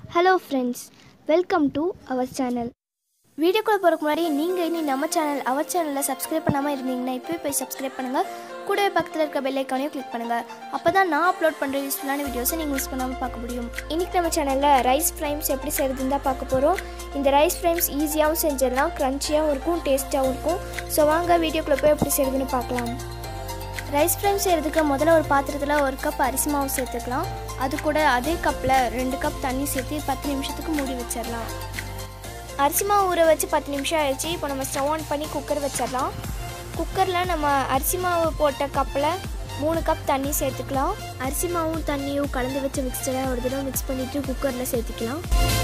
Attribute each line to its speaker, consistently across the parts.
Speaker 1: hello friends welcome to our channel வீடியோக்குள்ள போகிறதுக்கு முன்னாடி நீங்கள் இனி நம்ம சேனல் அவர் சேனலில் சப்ஸ்கிரைப் பண்ணாமல் இருந்தீங்கன்னா இப்போயே போய் சப்ஸ்கிரைப் பண்ணுங்கள் கூடவே பக்கத்தில் இருக்க பெல் ஐக்கானையும் கிளிக் பண்ணுங்கள் அப்போ தான் நான் அப்லோட் பண்ணுற யூஸ்ஃபுல்லான வீடியோஸை நீங்கள் மிஸ் பண்ணாமல் பார்க்க முடியும் இன்றைக்கி நம்ம சேனலில் ரைஸ் ஃப்ரைம்ஸ் எப்படி செய்கிறதுன்னு தான் பார்க்க போகிறோம் இந்த ரைஸ் ஃப்ரைம்ஸ் ஈஸியாகவும் செஞ்சிடலாம் க்ரன்ச்சியாகவும் இருக்கும் டேஸ்ட்டாகவும் இருக்கும் ஸோ வாங்க வீடியோக்குள்ளே போய் எப்படி செய்கிறதுன்னு பார்க்கலாம் ரைஸ் ஃப்ரைம் செய்கிறதுக்கு முதல்ல ஒரு பாத்திரத்தில் ஒரு கப் அரிசி மாவு சேர்த்துக்கலாம் அது கூட அதே கப்பில் ரெண்டு கப் தண்ணி சேர்த்து பத்து நிமிஷத்துக்கு மூடி வச்சிடலாம் அரிசி மாவு ஊற வச்சு பத்து நிமிஷம் ஆயிடுச்சு இப்போ நம்ம ஸ்டவ் ஆன் பண்ணி குக்கர் வச்சிடலாம் குக்கரில் நம்ம அரிசி மாவு போட்ட கப்பில் மூணு கப் தண்ணி சேர்த்துக்கலாம் அரிசி மாவும் தண்ணியும் கலந்து வச்ச மிக்சரை ஒரு தடவை மிக்ஸ் பண்ணிவிட்டு குக்கரில் சேர்த்துக்கலாம்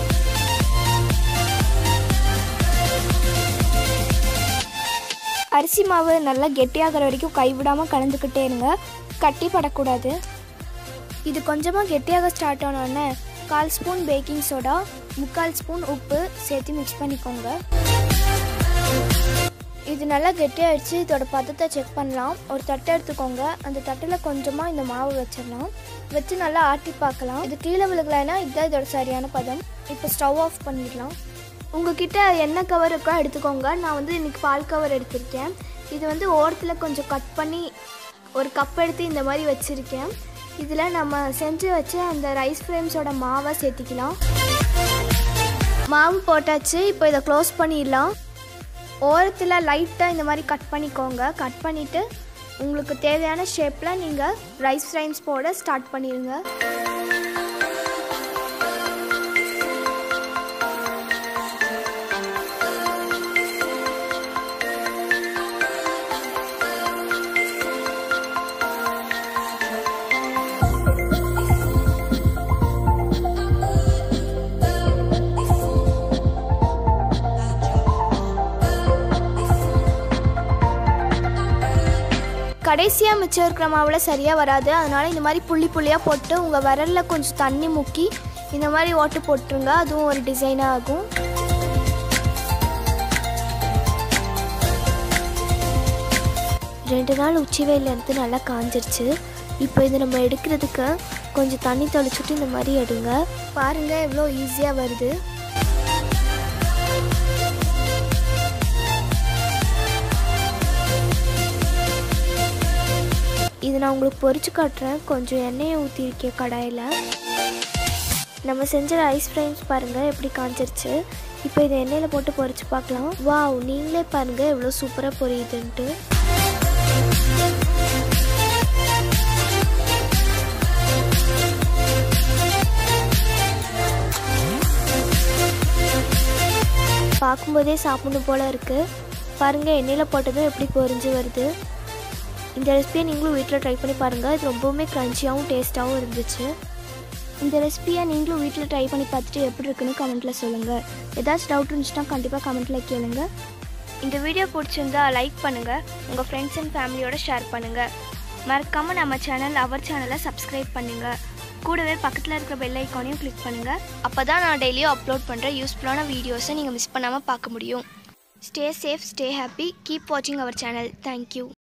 Speaker 1: அரிசி மாவு நல்லா கெட்டியாகிற வரைக்கும் கைவிடாமல் கலந்துக்கிட்டே இருங்க கட்டி படக்கூடாது இது கொஞ்சமாக கெட்டியாக ஸ்டார்ட் ஆனோடனே கால் ஸ்பூன் பேக்கிங் சோடா முக்கால் ஸ்பூன் உப்பு சேர்த்து மிக்ஸ் பண்ணிக்கோங்க இது நல்லா கெட்டியாயிடுச்சு இதோட பதத்தை செக் பண்ணலாம் ஒரு தட்டை எடுத்துக்கோங்க அந்த தட்டில் கொஞ்சமாக இந்த மாவு வச்சிடலாம் வச்சு நல்லா ஆட்டி பார்க்கலாம் இது கீழே விழுகலைன்னா இதுதான் இதோட சரியான பதம் இப்போ ஸ்டவ் ஆஃப் பண்ணிடலாம் உங்ககிட்ட என்ன கவர் இருக்கோ எடுத்துக்கோங்க நான் வந்து இன்னைக்கு பால் கவர் எடுத்திருக்கேன் இது வந்து ஓரத்தில் கொஞ்சம் கட் பண்ணி ஒரு கப் எடுத்து இந்த மாதிரி வச்சுருக்கேன் இதில் நம்ம செஞ்சு வச்சு அந்த ரைஸ் ஃப்ரேம்ஸோட மாவை சேர்த்திக்கலாம் மாவு போட்டாச்சு இப்போ இதை க்ளோஸ் பண்ணிடலாம் ஓரத்தில் லைட்டாக இந்த மாதிரி கட் பண்ணிக்கோங்க கட் பண்ணிவிட்டு உங்களுக்கு தேவையான ஷேப்பில் நீங்கள் ரைஸ் ஃப்ரைம்ஸ் போட ஸ்டார்ட் பண்ணிடுங்க கடைசியாக மிச்சம் இருக்கிற மாவில் சரியாக வராது அதனால் இந்த மாதிரி புள்ளி புள்ளியாக போட்டு உங்கள் விரலில் கொஞ்சம் தண்ணி முக்கி இந்த மாதிரி ஓட்டு போட்டுருங்க அதுவும் ஒரு டிசைனாக ஆகும் ரெண்டு நாள் உச்சி வெயில் எடுத்து நல்லா காஞ்சிருச்சு இப்போ இது நம்ம எடுக்கிறதுக்கு கொஞ்சம் தண்ணி தெளிச்சுட்டு இந்த மாதிரி எடுங்க பாருங்கள் எவ்வளோ ஈஸியாக வருது இது நான் உங்களுக்கு பொரிச்சு காட்டுறேன் கொஞ்சம் எண்ணெயை ஊற்றிருக்கேன் கடாயில் நம்ம செஞ்ச ஐஸ் ஃப்ரைம்ஸ் பாருங்கள் எப்படி காஞ்சிருச்சு இப்போ இதை எண்ணெயில் போட்டு பொரிச்சு பார்க்கலாம் வாவ் நீங்களே பாருங்கள் எவ்வளோ சூப்பராக பொரியுதுன்ட்டு பார்க்கும்போதே சாப்பிடணும் போல் இருக்குது பாருங்கள் எண்ணெயில் போட்டதும் எப்படி பொரிஞ்சு வருது இந்த ரெசிபியை நீங்களும் வீட்டில் ட்ரை பண்ணி பாருங்கள் இது ரொம்பவுமே க்ரன்ச்சியாகவும் டேஸ்ட்டாகவும் இருந்துச்சு இந்த ரெசிபியை நீங்களும் வீட்டில் ட்ரை பண்ணி பார்த்துட்டு எப்படி இருக்குன்னு கமெண்ட்டில் சொல்லுங்கள் ஏதாச்சும் டவுட் இருந்துச்சுன்னா கண்டிப்பாக கமெண்ட்டில் கேளுங்க இந்த வீடியோ பிடிச்சிருந்தா லைக் பண்ணுங்கள் உங்கள் ஃப்ரெண்ட்ஸ் அண்ட் ஃபேமிலியோட ஷேர் பண்ணுங்கள் மறக்காமல் நம்ம சேனல் அவர் சேனலை சப்ஸ்கிரைப் பண்ணுங்கள் கூடவே பக்கத்தில் இருக்கிற பெல் ஐக்கானையும் கிளிக் பண்ணுங்கள் அப்போ தான் நான் டெய்லியும் அப்லோட் பண்ணுற யூஸ்ஃபுல்லான வீடியோஸை நீங்கள் மிஸ் பண்ணாமல் பார்க்க முடியும் stay safe stay happy keep வாட்சிங் அவர் சேனல் தேங்க்யூ